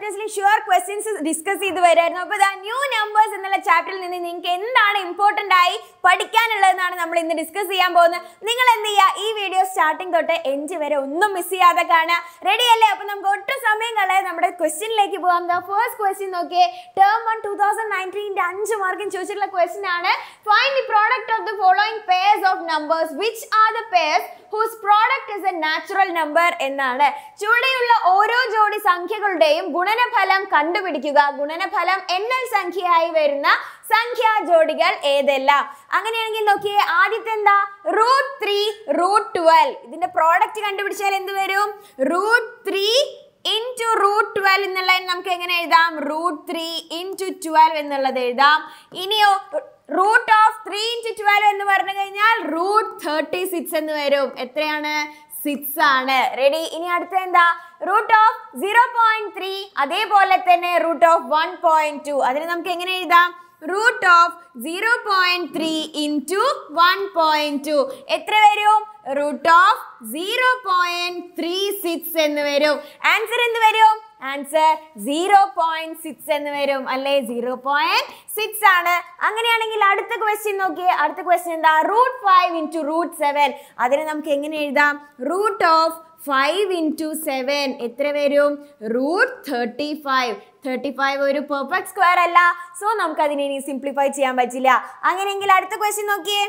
continuously sure questions discuss ചെയ്ത് വരുമായിരുന്നു അപ്പോൾ ഇതാ ന്യൂ നമ്പേഴ്സ് എന്നുള്ള ചാപ്റ്ററിൽ നിന്ന് നിങ്ങൾക്ക് എന്താണ് ഇമ്പോർട്ടൻ്റ് ആയി പഠിക്കാനുള്ളതെന്നാണ് നമ്മൾ ഇന്ന് ഡിസ്കസ് ചെയ്യാൻ പോകുന്നത് നിങ്ങൾ എന്ത് ചെയ്യുക ഈ വീഡിയോ സ്റ്റാർട്ടിംഗ് തൊട്ട് എൻഡ് വരെ ഒന്നും മിസ് ചെയ്യാതെ കാണുക റെഡി അല്ലേ അപ്പോൾ നമുക്ക് ഒട്ടും സമയം കളയാതെ നമ്മുടെ ക്വസ്റ്റ്യനിലേക്ക് പോകാം ദ ഫസ്റ്റ് ക്വസ്റ്റ്യൻ നോക്കിയേ ടേം വൺ ടൂ തൗസൻഡ് നയൻറ്റീൻ്റെ അഞ്ച് മാർക്കിന് ചോദിച്ചിട്ടുള്ള ക്വസ്റ്റ്യൻ ആണ് find the product of the following pairs of numbers which are the pairs whose product is a natural number എന്നാണ് ചുവടെയുള്ള ഓരോ ജോഡി സംഖ്യകളുടെയും ഗുണനഫലം കണ്ടുപിടിക്കുക ഗുണനഫലം എണ്ണൽ സംഖ്യയായി വരുന്ന സംഖ്യാ ജോഡികൾ ഏതെല്ലാം അങ്ങനെയാണെങ്കിൽ നോക്കിയേ ആദ്യത്തെ എന്താ റൂട്ട് ത്രീ റൂട്ട് ട്വൽവ് ഇതിന്റെ പ്രോഡക്റ്റ് കണ്ടുപിടിച്ചാൽ എന്ത് വരും root three into root twelve എന്നുള്ളത് നമുക്ക് എങ്ങനെ എഴുതാം റൂട്ട് ത്രീ ഇൻറ്റു ട്വൽവ് എന്നുള്ളത് എഴുതാം ഇനിയോ root of three into twelve എന്ന് പറഞ്ഞു കഴിഞ്ഞാൽ റൂട്ട് തേർട്ടി സിക്സ് എന്ന് വരും എത്രയാണ് സിക്സ് ആണ് റെഡി ഇനി അടുത്ത എന്താ root of zero point three അതേപോലെ തന്നെ root of one point two അതിന് നമുക്ക് എങ്ങനെ എഴുതാം root of zero point three into one point two എത്ര വരും root of zero point three six എന്ന് വരും ആൻസർ എന്ത് വരും ആൻസർ സീറോ പോയിന്റ് സിക്സ് എന്ന് വരും അല്ലേ സീറോ പോയിന്റ് സിക്സ് ആണ് അങ്ങനെയാണെങ്കിൽ അടുത്ത ക്വസ്റ്റ്യൻ നോക്കിയേ അടുത്ത ക്വസ്റ്റ്യൻ എന്താ root five into root seven അതിന് നമുക്ക് എങ്ങനെ എഴുതാം root of five into seven എത്ര വരും root thirty five thirty five ഒരു പെർഫെക്റ്റ് സ്ക്വയർ അല്ല സോ നമുക്ക് അതിനെ ഇനി സിംപ്ലിഫൈ ചെയ്യാൻ പറ്റില്ല അങ്ങനെയെങ്കിൽ അടുത്ത ക്വസ്റ്റ്യൻ നോക്കിയേ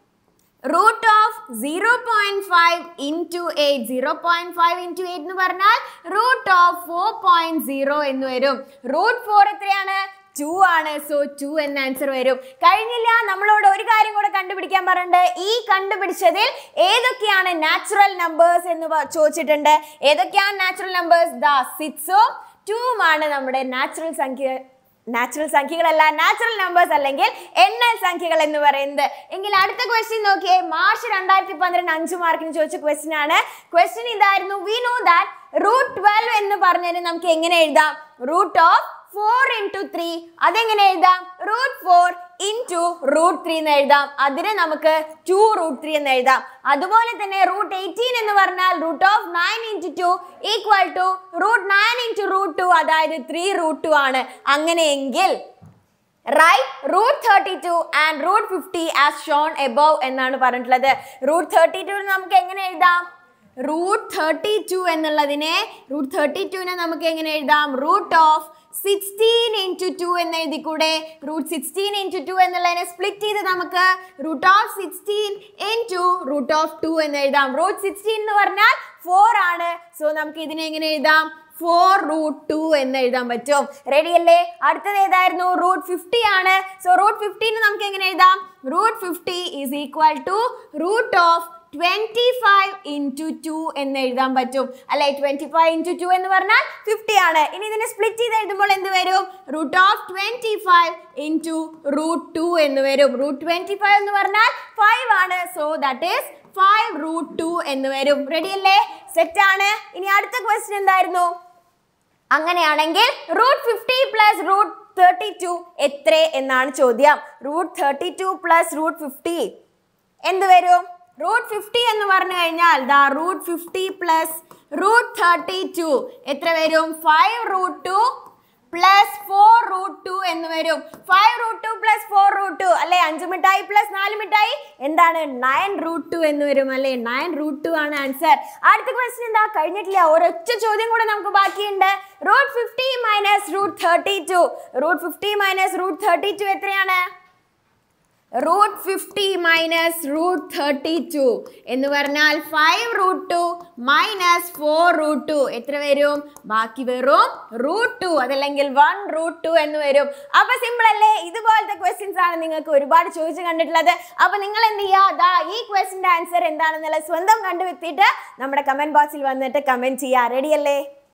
root of zero point five into eight zero point five into eight എന്ന് പറഞ്ഞാൽ root of four point zero എന്ന് വരും റൂട്ട് ഫോർ എത്രയാണ് ടു ആണ് സോ ടു എന്ന ആൻസർ വരും കഴിഞ്ഞില്ല നമ്മളോട് ഒരു കാര്യം കൂടെ കണ്ടുപിടിക്കാൻ പറഞ്ഞിട്ടുണ്ട് ഈ കണ്ടുപിടിച്ചതിൽ ഏതൊക്കെയാണ് നാച്ചുറൽ നമ്പേഴ്സ് എന്ന് പ- ചോദിച്ചിട്ടുണ്ട് ഏതൊക്കെയാണ് നാച്ചുറൽ നമ്പേഴ്സ് ദ സിക്സും ടൂമാണ് നമ്മുടെ നാച്ചുറൽ സംഖ്യ നാച്ചുറൽ സംഖ്യകളല്ല നാച്ചുറൽ നമ്പേഴ്സ് അല്ലെങ്കിൽ എണ്ണൽ സംഖ്യകൾ എന്ന് പറയുന്നത് എങ്കിൽ അടുത്ത ക്വസ്റ്റ്യൻ നോക്കിയേ മാർച്ച് രണ്ടായിരത്തി പന്ത്രണ്ട് അഞ്ച് മാർക്കിന് ചോദിച്ച ക്വസ്റ്റ്യൻ ആണ് ക്വസ്റ്റ്യൻ ഇതായിരുന്നു we know that root twelve എന്ന് പറഞ്ഞതിന് നമുക്ക് എങ്ങനെ എഴുതാം root of four into three അതെങ്ങനെ എഴുതാം root four into root three എന്ന് എഴുതാം അതിന് നമുക്ക് ടു റൂട്ട് ത്രീ എന്ന് എഴുതാം അതുപോലെ തന്നെ റൂട്ട് എയ്റ്റീൻ എന്ന് പറഞ്ഞാൽ root of nine into two equal to root nine into root two അതായത് ത്രീ റൂട്ട് ടു ആണ് അങ്ങനെയെങ്കിൽ right root thirty two and root fifty as shown above എന്നാണ് പറഞ്ഞിട്ടുള്ളത് റൂട്ട് തേർട്ടി ടു നമുക്ക് എങ്ങനെ എഴുതാം റൂട്ട് തേർട്ടി ടു എന്നുള്ളതിനെ root thirty ടുവിനെ നമുക്ക് എങ്ങനെ എഴുതാം root of sixteen into two എന്ന് എഴുതിക്കൂടെ റൂട്ട് സിക്സ്റ്റീൻ ഇൻറ്റു ടു എന്നുള്ളതിനെ സ്പ്ലിറ്റ് ചെയ്ത് നമുക്ക് root of sixteen into root of two എന്ന് എഴുതാം റൂട്ട് സിക്സ്റ്റീൻ എന്ന് പറഞ്ഞാൽ ഫോർ ആണ് സോ നമുക്ക് ഇതിനെ എങ്ങനെ എഴുതാം ഫോർ റൂട്ട് ടു എന്ന് എഴുതാൻ പറ്റും റെഡി അല്ലേ അടുത്തത് ഏതായിരുന്നു റൂട്ട് ഫിഫ്റ്റി ആണ് സോ റൂട്ട് ഫിഫ്റ്റീന് നമുക്ക് എങ്ങനെ എഴുതാം root fifty is equal to root of twenty five into two എന്ന് എഴുതാൻ പറ്റും അല്ലെ ട്വന്റി ഫൈവ് ഇൻറ്റു ടു എന്ന് പറഞ്ഞാൽ ഫിഫ്റ്റി ആണ് ഇനി ഇതിനെ സ്പ്ലിറ്റ് ചെയ്ത് എഴുതുമ്പോൾ എന്ത് വരും root of twenty five into root two എന്ന് വരും റൂട്ട് ട്വന്റി ഫൈവ് എന്ന് പറഞ്ഞാൽ ഫൈവ് ആണ് so that is five root two എന്ന് വരും റെഡി അല്ലേ സെറ്റ് ആണ് ഇനി അടുത്ത ക്വസ്റ്റ്യൻ എന്തായിരുന്നു അങ്ങനെയാണെങ്കിൽ root fifty plus root thirty two എത്ര എന്നാണ് ചോദ്യം root thirty two plus root fifty എന്ത് വരും റൂട്ട് ഫിഫ്റ്റി എന്ന് പറഞ്ഞു കഴിഞ്ഞാൽ ദാ root fifty plus root thirty two എത്ര വരും five root two plus four root two എന്ന് വരും five root two plus four root two അല്ലെ അഞ്ച് മിഠായി പ്ലസ് നാല് മിഠായി എന്താണ് നയൻ റൂട്ട് ടു എന്ന് വരും അല്ലെ നയൻ റൂട്ട് ടു ആണ് ആൻസർ അടുത്ത ക്വസ്റ്റ്യൻ എന്താ കഴിഞ്ഞിട്ടില്ല ഒരൊറ്റ ചോദ്യം കൂടെ നമുക്ക് ബാക്കിയുണ്ട് root fifty minus root thirty two root fifty minus root thirty two എത്രയാണ് root fifty minus root thirty two എന്ന് പറഞ്ഞാൽ five root two minus four root two എത്ര വരും ബാക്കി വെറും റൂട്ട് ടു അതല്ലെങ്കിൽ വൺ റൂട്ട് ടു എന്ന് വരും അപ്പൊ സിമ്പിൾ അല്ലേ ഇതുപോലത്തെ ക്വസ്റ്റ്യൻസ് ആണ് നിങ്ങൾക്ക് ഒരുപാട് ചോദിച്ചു കണ്ടിട്ടുള്ളത് അപ്പൊ നിങ്ങൾ എന്ത് ചെയ്യുക ദാ ഈ ക്വസ്റ്റിന്റെ ആൻസർ എന്താണെന്നുള്ള സ്വന്തം കണ്ടുവെത്തിയിട്ട് നമ്മുടെ കമന്റ് ബോക്സിൽ വന്നിട്ട് കമന്റ് ചെയ്യുക റെഡി അല്ലേ